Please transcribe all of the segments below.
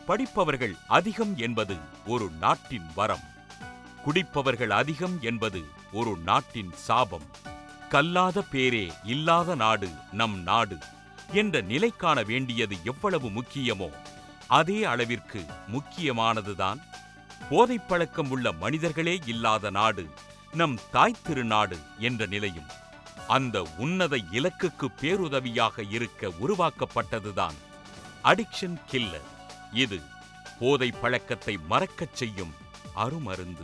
படிப்பவர்கள் அதிகம் என்பது ஒரு நாட்டின் வரம் குடிப்பவர்கள் அதிகம் என்பது ஒரு நாட்டின் சாபம் கல்லாத பேரே இல்லாத நாடு நம் நாடு என்ற நிலை காண வேண்டியது எவ்வளவு முக்கியமோ அதே அளவிற்கு முக்கியமானதுதான் போதைப் பழக்கம் உள்ள மனிதர்களே இல்லாத நாடு நம் தாய் திருநாடு என்ற நிலையும் அந்த உன்னத இலக்குக்கு பேருதவியாக இருக்க உருவாக்கப்பட்டதுதான் அடிக்ஷன் கில்லர் இது போதை பழக்கத்தை மறக்கச் செய்யும் அருமருந்து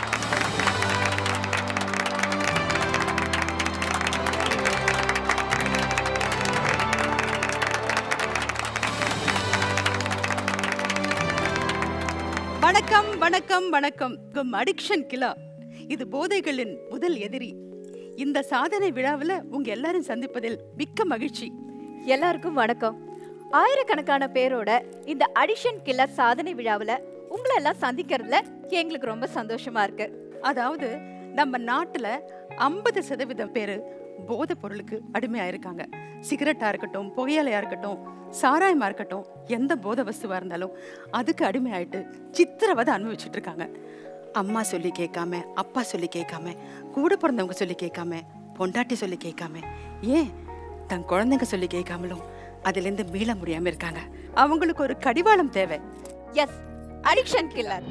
வணக்கம் வணக்கம் வணக்கம் கும் அடிக்ஷன் கிலா இது போதைகளின் முதல் எதிரி இந்த சாதனை விழாவில் உங்க எல்லாரும் சந்திப்பதில் மிக்க மகிழ்ச்சி எல்லாருக்கும் வணக்கம் ஆயிரக்கணக்கான பேரோட இந்த அடிஷன் கில்லர் சாதனை விழாவுல உங்களை எல்லாம் சந்திக்கிறதுல எங்களுக்கு ரொம்ப சந்தோஷமா இருக்கு அதாவது நம்ம நாட்டுல ஐம்பது சதவீதம் பேரு போதைப் பொருளுக்கு அடிமையாயிருக்காங்க சிகரெட்டா இருக்கட்டும் புகையிலையா இருக்கட்டும் சாராயமா இருக்கட்டும் எந்த போதை வஸ்துவா இருந்தாலும் அதுக்கு அடிமையாயிட்டு சித்திரவதை அனுபவிச்சுட்டு இருக்காங்க அம்மா சொல்லி கேட்காம அப்பா சொல்லி கேட்காம கூட பிறந்தவங்க சொல்லி கேட்காம பொண்டாட்டி சொல்லி கேட்காம ஏன் தன் குழந்தைங்க சொல்லி கேட்காமலும் அதிலிருந்து மீள முடியாம இருக்காங்க அவங்களுக்கு ஒரு கடிவாளம் தேவை எஸ் அடிக்ஷன் கில்லர்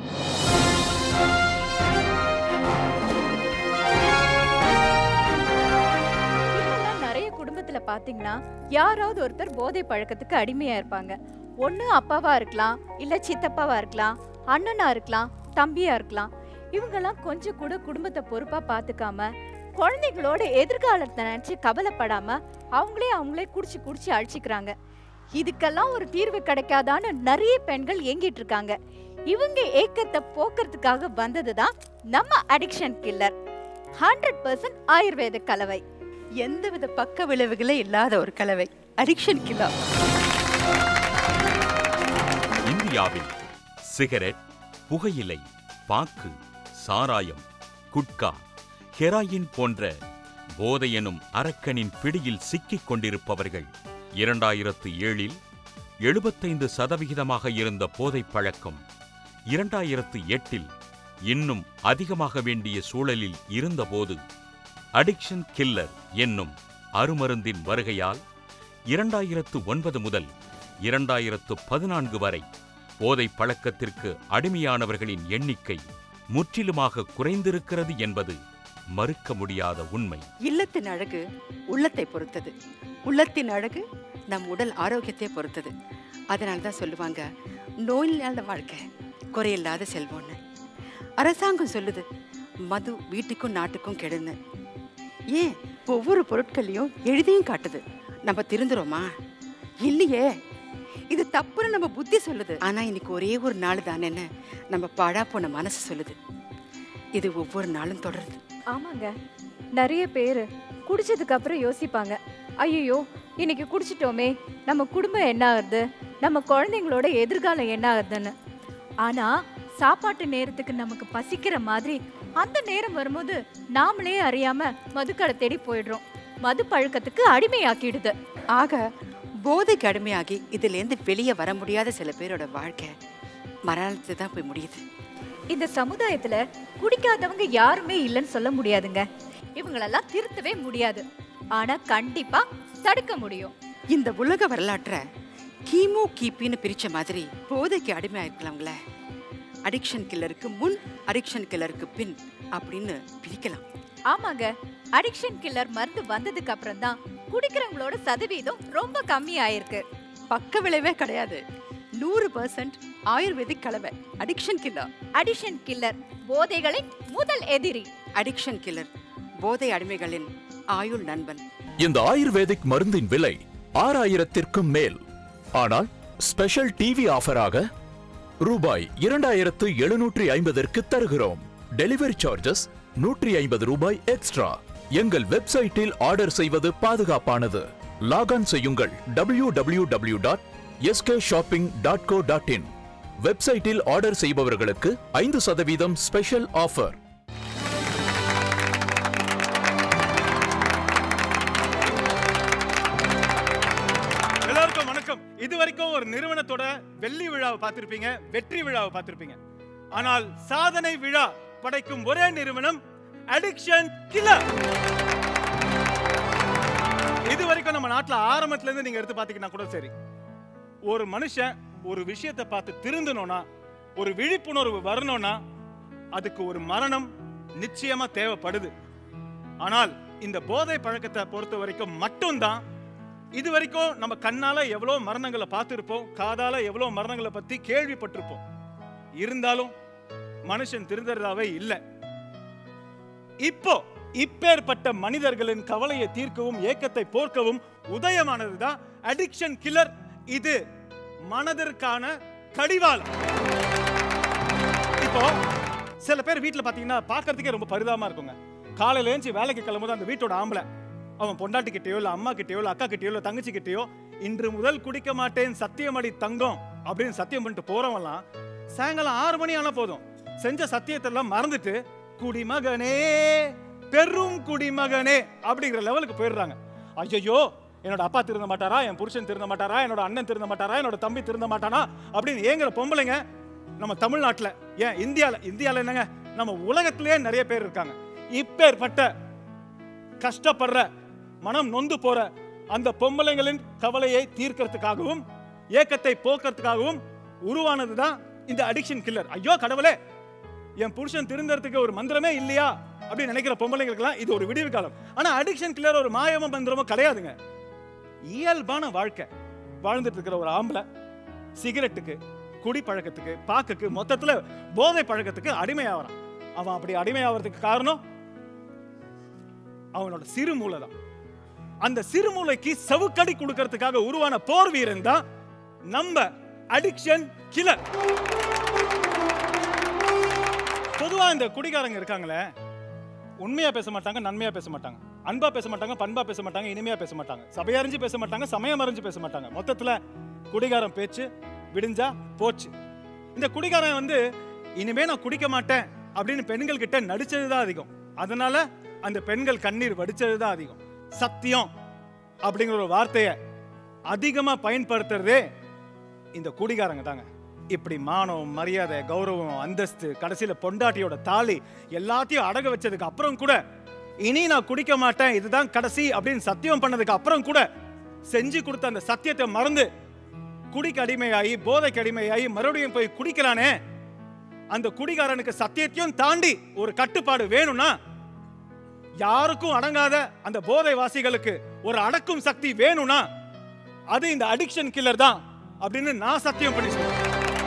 இப்பெல்லாம் நிறைய குடும்பத்துல பாத்தீங்கன்னா யாராவது ஒருத்தர் போதை பழக்கத்துக்கு அடிமையா இருப்பாங்க ஒண்ணு அப்பாவா இருக்கலாம் இல்ல சித்தப்பாவா இருக்கலாம் அண்ணனா இருக்கலாம் தம்பியா இருக்கலாம் இவங்கெல்லாம் கொஞ்சம் கூட குடும்பத்தை பொறுப்பா பாத்துக்காம குழந்தைங்களோட எதிர்காலத்தை நினைச்சு கவலைப்படாம அவங்களே அவங்களே குடிச்சு குடிச்சு அழிச்சுக்கிறாங்க இதுக்கெல்லாம் ஒரு தீர்வு கிடைக்காதான்னு நிறைய பெண்கள் ஏங்கிட்டு இருக்காங்க இவங்க ஏக்கத்தை போக்குறதுக்காக வந்ததுதான் நம்ம அடிக்ஷன் கில்லர் ஹண்ட்ரட் பர்சன்ட் ஆயுர்வேத கலவை எந்தவித பக்க விளைவுகளே இல்லாத ஒரு கலவை அடிக்ஷன் கிலா இந்தியாவில் சிகரெட் புகையிலை பாக்கு சாராயம் குட்கா ஹெராயின் போன்ற போதை எனும் அரக்கனின் பிடியில் சிக்கிக் கொண்டிருப்பவர்கள் இரண்டாயிரத்து ஏழில் எழுபத்தைந்து சதவிகிதமாக இருந்த போதைப் பழக்கம் இரண்டாயிரத்து எட்டில் இன்னும் அதிகமாக வேண்டிய சூழலில் இருந்தபோது அடிக்ஷன் கில்லர் என்னும் அருமருந்தின் வருகையால் இரண்டாயிரத்து ஒன்பது முதல் இரண்டாயிரத்து பதினான்கு வரை போதைப் பழக்கத்திற்கு அடிமையானவர்களின் எண்ணிக்கை முற்றிலுமாக குறைந்திருக்கிறது என்பது மறுக்க முடியாத உண்மை இல்லத்தின் அழகு உள்ளத்தை பொறுத்தது உள்ளத்தின் அழகு நம் உடல் ஆரோக்கியத்தை பொறுத்தது அதனால தான் சொல்லுவாங்க நோயில்லாத வாழ்க்கை குறையில்லாத செல்வம்னு அரசாங்கம் சொல்லுது மது வீட்டுக்கும் நாட்டுக்கும் கெடுன்னு ஏன் ஒவ்வொரு பொருட்களையும் எழுதியும் காட்டுது நம்ம திருந்துறோமா இல்லையே இது தப்புன்னு நம்ம புத்தி சொல்லுது ஆனா இன்னைக்கு ஒரே ஒரு நாள் தானேன்னு நம்ம பாழா போன மனசு சொல்லுது இது ஒவ்வொரு நாளும் தொடருது ஆமாங்க நிறைய பேர் குடிச்சதுக்கு அப்புறம் யோசிப்பாங்க ஐயோ இன்னைக்கு குடிச்சிட்டோமே நம்ம குடும்பம் என்ன ஆகுது நம்ம குழந்தைங்களோட எதிர்காலம் என்ன ஆகுதுன்னு ஆனா சாப்பாட்டு நேரத்துக்கு நமக்கு பசிக்கிற மாதிரி அந்த நேரம் வரும்போது நாமளே அறியாம மதுக்கடை தேடி போயிடுறோம் மது பழக்கத்துக்கு அடிமையாக்கிடுது ஆக போதைக்கு அடிமையாகி இதிலேருந்து வெளியே வர முடியாத சில பேரோட வாழ்க்கை மரணத்தை தான் போய் முடியுது இந்த சமுதாயத்துல குடிக்காதவங்க யாருமே இல்லைன்னு சொல்ல முடியாதுங்க இவங்களெல்லாம் திருத்தவே முடியாது ஆனா கண்டிப்பா தடுக்க முடியும் இந்த உலக வரலாற்றை கிமு கிபின்னு பிரிச்ச மாதிரி போதைக்கு அடிமையாயிருக்கலாம்ல அடிக்ஷன் கில்லருக்கு முன் அடிக்ஷன் கில்லருக்கு பின் அப்படின்னு பிரிக்கலாம் ஆமாங்க அடிக்ஷன் கில்லர் மருந்து வந்ததுக்கு அப்புறம் தான் குடிக்கிறவங்களோட சதவீதம் ரொம்ப கம்மி ஆயிருக்கு பக்க விளைவே கிடையாது நூறு பர்சன்ட் ஆயுர்வேதிக் கலவை அடிக்ஷன் கில்லர் அடிஷன் கில்லர் போதைகளின் முதல் எதிரி அடிக்ஷன் கில்லர் போதை அடிமைகளின் ஆயுள் நண்பன் இந்த ஆயுர்வேதிக் மருந்தின் விலை ஆறாயிரத்திற்கும் மேல் ஆனால் ஸ்பெஷல் டிவி ஆஃபராக ரூபாய் இரண்டாயிரத்து எழுநூற்றி ஐம்பதற்கு தருகிறோம் டெலிவரி சார்ஜஸ் நூற்றி ஐம்பது ரூபாய் எக்ஸ்ட்ரா எங்கள் வெப்சைட்டில் ஆர்டர் செய்வது பாதுகாப்பானது லாகான் செய்யுங்கள் W W W dot SK shopping dot co dot in வெப்சைட்டில் ஆர்டர் செய்பவர்களுக்கு ஐந்து சதவீதம் ஸ்பெஷல் ஆஃபர் எல்லாருக்கும் வணக்கம் இது வரைக்கும் ஒரு நிறுவனத்தோட வெள்ளி விழாவை பார்த்திருப்பீங்க வெற்றி விழாவை பார்த்திருப்பீங்க ஆனால் சாதனை விழா படைக்கும் ஒரே நிறுவனம் அடிக்ஷன் கில்லர் இது வரைக்கும் நம்ம நாட்டுல ஆரம்பத்துல இருந்து நீங்க எடுத்து பாத்தீங்கன்னா கூட சரி ஒரு மனுஷன் ஒரு விஷயத்தை பார்த்து திருந்தணும்னா ஒரு விழிப்புணர்வு வரணும்னா அதுக்கு ஒரு மரணம் நிச்சயமா தேவைப்படுது ஆனால் இந்த போதை பழக்கத்தை பொறுத்த வரைக்கும் மட்டும்தான் இது வரைக்கும் நம்ம கண்ணால எவ்வளோ மரணங்களை பார்த்துருப்போம் காதால எவ்வளோ மரணங்களை பத்தி கேள்விப்பட்டிருப்போம் இருந்தாலும் மனுஷன் திருந்தறதாவே இல்லை இப்போ இப்பேற்பட்ட மனிதர்களின் கவலையை தீர்க்கவும் ஏக்கத்தை போர்க்கவும் உதயமானதுதான் அடிக்ஷன் கில்லர் இது மனதிற்கான கடிவாளம் இப்போ சில பேர் வீட்ல பாத்தீங்கன்னா பார்க்கறதுக்கே ரொம்ப பரிதாபமா இருக்குங்க காலையில எழுந்துச்சு வேலைக்கு கிளம்பும்போது அந்த வீட்டோட ஆம்பளை அவன் பொண்டாட்டி கிட்டயோ இல்ல அம்மா கிட்டயோ இல்ல அக்கா கிட்டயோ இல்ல தங்கச்சி கிட்டயோ இன்று முதல் குடிக்க மாட்டேன் சத்தியமடி தங்கம் அப்படின்னு சத்தியம் பண்ணிட்டு போறவன்லாம் சாயங்காலம் ஆறு மணி ஆனா போதும் செஞ்ச சத்தியத்தை எல்லாம் மறந்துட்டு குடிமகனே பெரும் குடிமகனே அப்படிங்கிற லெவலுக்கு போயிடுறாங்க ஐயோ என்னோட அப்பா திருந்த மாட்டாரா என் புருஷன் திருந்த மாட்டாரா என்னோட அண்ணன் திருந்த மாட்டாரா என்னோட தம்பி திருந்த மாட்டானா அப்படின்னு ஏங்குற பொம்பளைங்க நம்ம தமிழ்நாட்டுல ஏன் இந்தியால இந்தியால என்னங்க நம்ம உலகத்திலேயே நிறைய பேர் இருக்காங்க இப்பேற்பட்ட கஷ்டப்படுற மனம் நொந்து போற அந்த பொம்பளைங்களின் கவலையை தீர்க்கறதுக்காகவும் ஏக்கத்தை போக்குறதுக்காகவும் உருவானதுதான் இந்த அடிக்ஷன் கில்லர் ஐயோ கடவுளே என் புருஷன் திருந்தறதுக்கு ஒரு மந்திரமே இல்லையா அப்படின்னு நினைக்கிற பொம்பளைங்களுக்கெல்லாம் இது ஒரு விடிவு காலம் ஆனா அடிக்ஷன் கில்லர் ஒரு மாயமோ மந்திரமோ கிடையாதுங்க இயல்பான வாழ்க்கை வாழ்ந்துட்டு இருக்கிற ஒரு ஆம்பளை சிகரெட்டுக்கு குடி பழக்கத்துக்கு பாக்குக்கு மொத்தத்துல போதை பழக்கத்துக்கு அடிமையாகிறான் அவன் அப்படி அடிமையாகிறதுக்கு காரணம் அவனோட சிறுமூளை தான் அந்த சிறுமூளைக்கு சவுக்கடி கொடுக்கறதுக்காக உருவான போர் வீரன் தான் நம்ம அடிக்ஷன் கில்லர் பொதுவா இந்த குடிகாரங்க இருக்காங்களே உண்மையா பேச மாட்டாங்க நன்மையா பேச மாட்டாங்க அன்பா பேச மாட்டாங்க பண்பா பேச மாட்டாங்க இனிமையா பேச மாட்டாங்க சபையறிஞ்சு பேச மாட்டாங்க சமயம் அறிஞ்சு பேச மாட்டாங்க மொத்தத்துல குடிகாரன் பேச்சு விடிஞ்சா போச்சு இந்த குடிகாரன் வந்து இனிமே நான் குடிக்க மாட்டேன் அப்படின்னு பெண்கள் கிட்ட நடிச்சதுதான் அதிகம் அதனால அந்த பெண்கள் கண்ணீர் வடிச்சதுதான் அதிகம் சத்தியம் அப்படிங்கிற ஒரு வார்த்தையை அதிகமா பயன்படுத்துறதே இந்த குடிகாரங்க தாங்க இப்படி மானம் மரியாதை கௌரவம் அந்தஸ்து கடைசியில பொண்டாட்டியோட தாலி எல்லாத்தையும் அடக வச்சதுக்கு அப்புறம் கூட இனி நான் குடிக்க மாட்டேன் இதுதான் கடைசி அப்படின்னு சத்தியம் பண்ணதுக்கு அப்புறம் கூட செஞ்சு கொடுத்த அந்த சத்தியத்தை மறந்து குடிக்கு அடிமையாகி போதைக்கு அடிமையாகி மறுபடியும் போய் குடிக்கிறானே அந்த குடிகாரனுக்கு சத்தியத்தையும் தாண்டி ஒரு கட்டுப்பாடு வேணும்னா யாருக்கும் அடங்காத அந்த போதை வாசிகளுக்கு ஒரு அடக்கும் சக்தி வேணும்னா அது இந்த அடிக்ஷன் கில்லர் தான் அப்படின்னு நான் சத்தியம் பண்ணி சொல்றேன்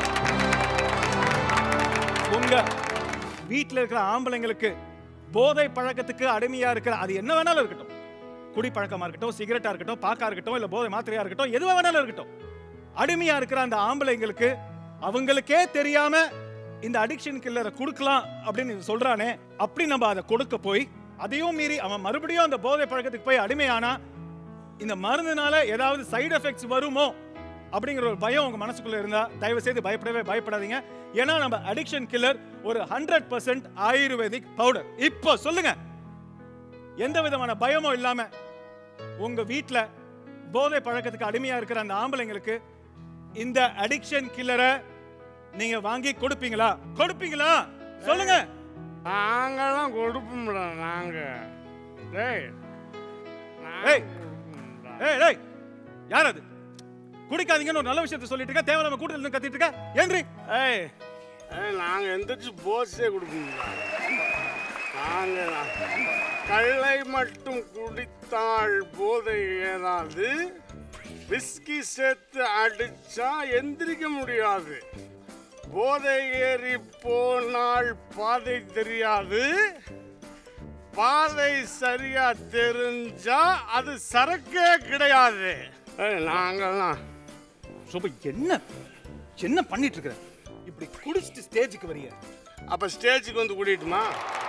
உங்க வீட்ல இருக்கிற ஆம்பளைங்களுக்கு போதை பழக்கத்துக்கு அடிமையா இருக்கிற அது என்ன வேணாலும் இருக்கட்டும் குடி பழக்கமா இருக்கட்டும் சிகரெட்டா இருக்கட்டும் பாக்கா இருக்கட்டும் இல்ல போதை மாத்திரையா இருக்கட்டும் எதுவா வேணாலும் இருக்கட்டும் அடிமையா இருக்கிற அந்த ஆம்பளைங்களுக்கு அவங்களுக்கே தெரியாம இந்த அடிக்ஷன் கில்லரை கொடுக்கலாம் அப்படின்னு சொல்றானே அப்படி நம்ம அதை கொடுக்க போய் அதையும் மீறி அவன் மறுபடியும் அந்த போதை பழக்கத்துக்கு போய் அடிமையானா இந்த மருந்துனால ஏதாவது சைடு எஃபெக்ட்ஸ் வருமோ அப்படிங்கிற ஒரு பயம் உங்க மனசுக்குள்ள இருந்தா தயவு செய்து பயப்படவே பயப்படாதீங்க ஏன்னா நம்ம அடிக்ஷன் கில்லர் ஒரு ஹண்ட்ரட் பர்சன்ட் ஆயுர்வேதிக் பவுடர் இப்போ சொல்லுங்க எந்த விதமான பயமும் இல்லாம உங்க வீட்ல போதை பழக்கத்துக்கு அடிமையா இருக்கிற அந்த ஆம்பளைங்களுக்கு இந்த அடிக்ஷன் கில்லரை நீங்க வாங்கி கொடுப்பீங்களா கொடுப்பீங்களா சொல்லுங்க நாங்கெல்லாம் கொடுப்போம்டா நாங்க டேய் நாங்க ஏய். கொடுப்போம்டா. ஏய் டேய் யார் அது குடிக்காதீங்கன்னு ஒரு நல்ல விஷயத்தை சொல்லிட்டு இருக்க தேவையில்லாம கூட்டத்துல இருந்து கத்திட்டு இருக்க ஏன்றி ஏய் ஏய் நாங்க எந்திரிச்சு போஸே கொடுப்போம்டா நாங்க கள்ளை மட்டும் குடித்தால் போதை ஏறாது விஸ்கி சேர்த்து அடிச்சா எந்திரிக்க முடியாது போதை ஏறி போனால் பாதை தெரியாது பாதை சரியா தெரிஞ்சா அது சரக்கே கிடையாது ஏய், நாங்கெல்லாம் சுப என்ன என்ன பண்ணிட்டு இருக்கிற இப்படி குடிச்சிட்டு ஸ்டேஜுக்கு வரிய அப்ப ஸ்டேஜுக்கு வந்து கூட்டிட்டுமா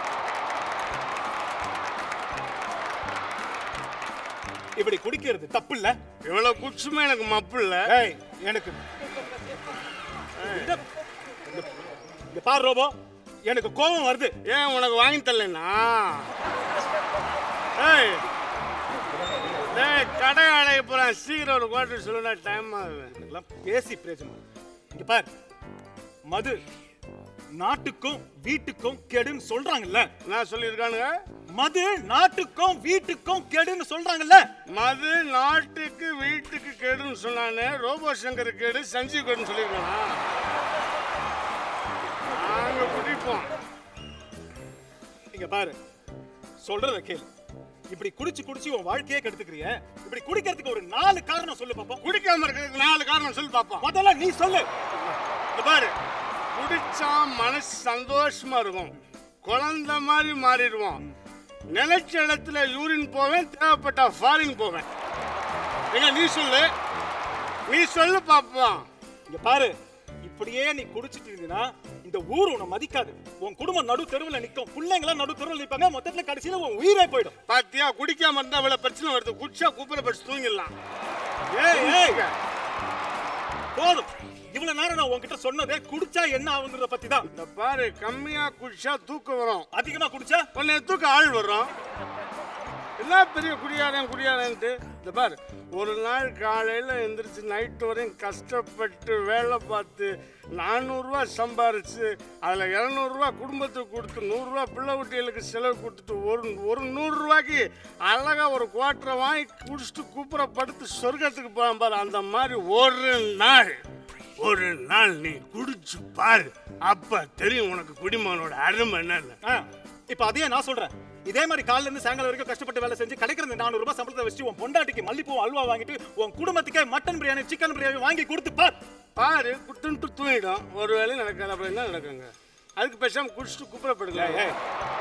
இப்படி குடிக்கிறது தப்பு இல்ல இவ்வளவு குச்சுமே எனக்கு மப்பு இல்ல ஏய் எனக்கு இந்த- இந்த- இங்க பாரு ரோபோ எனக்கு கோபம் வருது ஏன் உனக்கு வாங்கி தரலனா ஏய் டேய் கடை அடைய போறேன் சீக்கிரம் ஒரு குவார்டர் சொல்லுடா டைம் ஆகுது இதெல்லாம் பேசி பிரயோஜனம் இங்க பார் மது நாட்டுக்கும் வீட்டுக்கும் கெடுன்னு சொல்றாங்கல்ல என்ன சொல்லியிருக்கானுங்க மது நாட்டுக்கும் வீட்டுக்கும் கெடுன்னு சொல்றாங்கல்ல மது நாட்டுக்கு வீட்டுக்கு கேடுன்னு சொன்னானே ரோபோ சங்கர் கேடு சஞ்சீவ் கேடுன்னு சொல்லியிருக்கானா நாங்க குடிப்போம் இங்க பாரு சொல்றத கேளு இப்படி குடிச்சு குடிச்சு உன் வாழ்க்கையே கெடுத்துக்கிறிய இப்படி குடிக்கிறதுக்கு ஒரு நாலு காரணம் சொல்லு பாப்போம் குடிக்காம இருக்கிறதுக்கு நாலு காரணம் சொல்லி பார்ப்போம் முதல்ல நீ சொல்லு இந்த பாரு குடிச்சா மனசு சந்தோஷமா இருக்கும் குழந்தை மாதிரி மாறிடுவோம் நினைச்ச இடத்துல யூரின் போவேன் தேவைப்பட்டா ஃபாரின் போவேன் எங்க நீ சொல்லு நீ சொல்லு பாப்போம் இங்க பாரு இப்படியே நீ குடிச்சிட்டு இருந்தீனா இந்த ஊர் உன்னை மதிக்காது உன் குடும்பம் நடு தெருவில் நிக்கும் பிள்ளைங்களாம் நடு தெருவில் நிப்பாங்க மொத்தத்துல கடைசியில உன் உயிரே போயிடும் பாத்தியா குடிக்காம இருந்தா இவ்வளவு பிரச்சனை வருது குடிச்சா குப்பரை படிச்சு தூங்கிடலாம் ஏய் ஏய் போதும் இவ்வளவு நேரம் நான் உன்கிட்ட சொன்னதே குடிச்சா என்ன ஆகுங்கிறத பத்தி தான் இந்த பாரு கம்மியா குடிச்சா தூக்கம் வரும் அதிகமா குடிச்சா உன்னை தூக்க ஆள் வரும் என்ன பெரிய குடியாரன் குடியாரன்ட்டு இந்த பாரு ஒரு நாள் காலையில் எந்திரிச்சு நைட்டு வரையும் கஷ்டப்பட்டு வேலை பார்த்து நானூறுரூவா சம்பாரிச்சு அதில் இரநூறுவா குடும்பத்துக்கு கொடுத்து நூறுரூவா பிள்ளை குட்டிகளுக்கு செலவு கொடுத்துட்டு ஒரு ஒரு நூறுரூவாய்க்கு அழகா ஒரு குவாட்டரை வாங்கி குடிச்சிட்டு கூப்பிட படுத்து சொர்க்கத்துக்கு போகிறான் பாரு அந்த மாதிரி ஒரு நாள் ஒரு நாள் நீ குடிச்சு பாரு அப்ப தெரியும் உனக்கு குடிமகனோட அருமை என்னன்னு ஆ, இப்ப அதையே நான் சொல்றேன் இதே மாதிரி காலைல இருந்து சாயங்காலம் வரைக்கும் கஷ்டப்பட்டு வேலை செஞ்சு கிடைக்கிற இந்த நானூறு ரூபாய் சம்பளத்தை வச்சு உன் பொண்டாட்டிக்கு மல்லிப்பூ அல்வா வாங்கிட்டு உன் குடும்பத்துக்கே மட்டன் பிரியாணி சிக்கன் பிரியாணி வாங்கி கொடுத்து பார் பாரு குட்டுன்ட்டு தூங்கிடும் ஒரு வேலையும் நடக்காது அப்புறம் என்ன நடக்குங்க அதுக்கு பேசாம குடிச்சிட்டு குப்புறப்படுங்க ஏய்.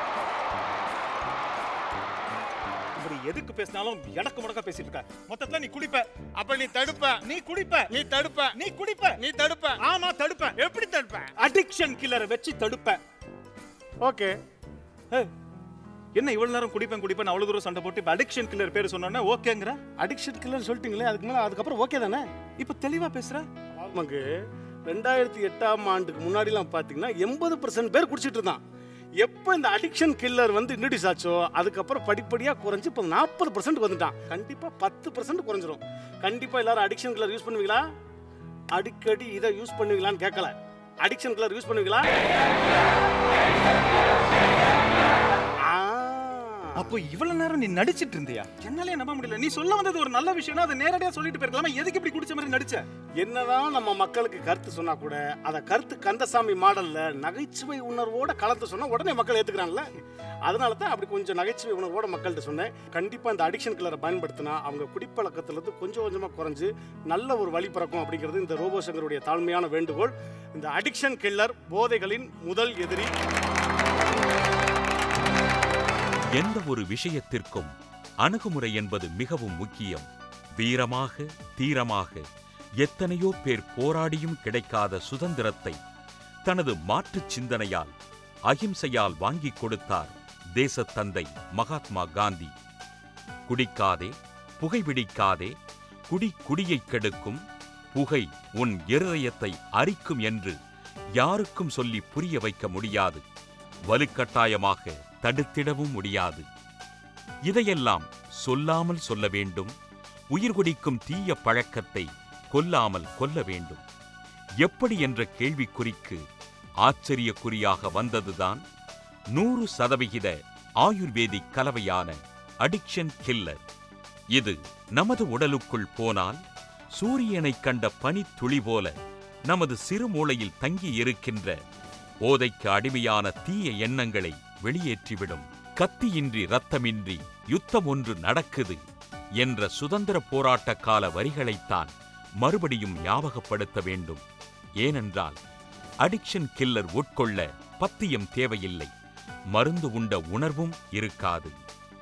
இப்படி எதுக்கு பேசினாலும் எடக்கு முடக்க பேசிட்டு இருக்க மொத்தத்துல நீ குடிப்ப அப்ப நீ தடுப்ப நீ குடிப்ப நீ தடுப்ப நீ குடிப்ப நீ தடுப்ப ஆமா தடுப்ப எப்படி தடுப்ப அடிக்ஷன் கில்லரை வச்சு தடுப்ப ஓகே ஏய், என்ன இவ்வளவு நேரம் குடிப்பேன் குடிப்பேன் அவ்வளவு தூரம் சண்டை போட்டு இப்ப அடிக்ஷன் கில்லர் பேர் சொன்னோன்னே ஓகேங்கிற அடிக்ஷன் கில்லர் சொல்லிட்டீங்களே அதுக்கு மேல அதுக்கப்புறம் ஓகே தானே இப்ப தெளிவா பேசுற நமக்கு ரெண்டாயிரத்தி எட்டாம் ஆண்டுக்கு முன்னாடிலாம் பார்த்தீங்கன்னா எண்பது பர்சன்ட் பேர் குடிச்சிட்டு இருந்தான் எப்போ இந்த அடிக்ஷன் கில்லர் வந்து இன்ட்ரடியூஸ் ஆச்சோ அதுக்கப்புறம் படிப்படியாக குறைஞ்சு இப்போ நாற்பது பர்சன்ட் வந்துட்டான் கண்டிப்பாக பத்து பர்சன்ட் குறைஞ்சிரும் கண்டிப்பாக எல்லாரும் அடிக்ஷன் கில்லர் யூஸ் பண்ணுவீங்களா அடிக்கடி இதை யூஸ் பண்ணுவீங்களான்னு கேட்கல அடிக்ஷன் கில்லர் யூஸ் பண்ணுவீங்களா ஆ. அப்போ இவ்வளவு நேரம் நீ நடிச்சிட்டு இருந்தியா என்னாலே நம்ப முடியல நீ சொல்ல வந்தது ஒரு நல்ல விஷயம்னா அதை நேரடியா சொல்லிட்டு போயிருக்கலாமா எதுக்கு இப்படி குடிச்ச மாதிரி நடிச்ச என்னதான் நம்ம மக்களுக்கு கருத்து சொன்னா கூட அதை கருத்து கந்தசாமி மாடல்ல நகைச்சுவை உணர்வோட கலந்து சொன்னா உடனே மக்கள் ஏத்துக்கிறாங்கல்ல அதனால தான் அப்படி கொஞ்சம் நகைச்சுவை உணர்வோட மக்கள்கிட்ட சொன்னேன் கண்டிப்பா இந்த அடிக்ஷன் கில்லரை பயன்படுத்தினா அவங்க குடிப்பழக்கத்துல இருந்து கொஞ்சம் கொஞ்சமா குறைஞ்சு நல்ல ஒரு வழி பிறக்கும் அப்படிங்கிறது இந்த ரோபோ சங்கருடைய தாழ்மையான வேண்டுகோள் இந்த அடிக்ஷன் கில்லர் போதைகளின் முதல் எதிரி எந்த ஒரு விஷயத்திற்கும் அணுகுமுறை என்பது மிகவும் முக்கியம் வீரமாக தீரமாக எத்தனையோ பேர் போராடியும் கிடைக்காத சுதந்திரத்தை தனது மாற்றுச் சிந்தனையால் அகிம்சையால் வாங்கிக் கொடுத்தார் தேசத்தந்தை மகாத்மா காந்தி குடிக்காதே புகைபிடிக்காதே குடி குடியைக் கெடுக்கும் புகை உன் இருதயத்தை அரிக்கும் என்று யாருக்கும் சொல்லி புரிய வைக்க முடியாது வலுக்கட்டாயமாக தடுத்திடவும் முடியாது இதையெல்லாம் சொல்லாமல் சொல்ல வேண்டும் உயிர் குடிக்கும் தீய பழக்கத்தை கொல்லாமல் கொல்ல வேண்டும் எப்படி என்ற கேள்விக்குறிக்கு ஆச்சரியக்குறியாக வந்ததுதான் நூறு சதவிகித ஆயுர்வேதிக் கலவையான அடிக்ஷன் கில்லர் இது நமது உடலுக்குள் போனால் சூரியனைக் கண்ட பனித்துளி போல நமது சிறு மூளையில் தங்கி இருக்கின்ற போதைக்கு அடிமையான தீய எண்ணங்களை வெளியேற்றிவிடும் கத்தியின்றி ரத்தமின்றி யுத்தம் ஒன்று நடக்குது என்ற சுதந்திர போராட்ட கால வரிகளைத்தான் மறுபடியும் ஞாபகப்படுத்த வேண்டும் ஏனென்றால் அடிக்ஷன் கில்லர் உட்கொள்ள பத்தியம் தேவையில்லை மருந்து உண்ட உணர்வும் இருக்காது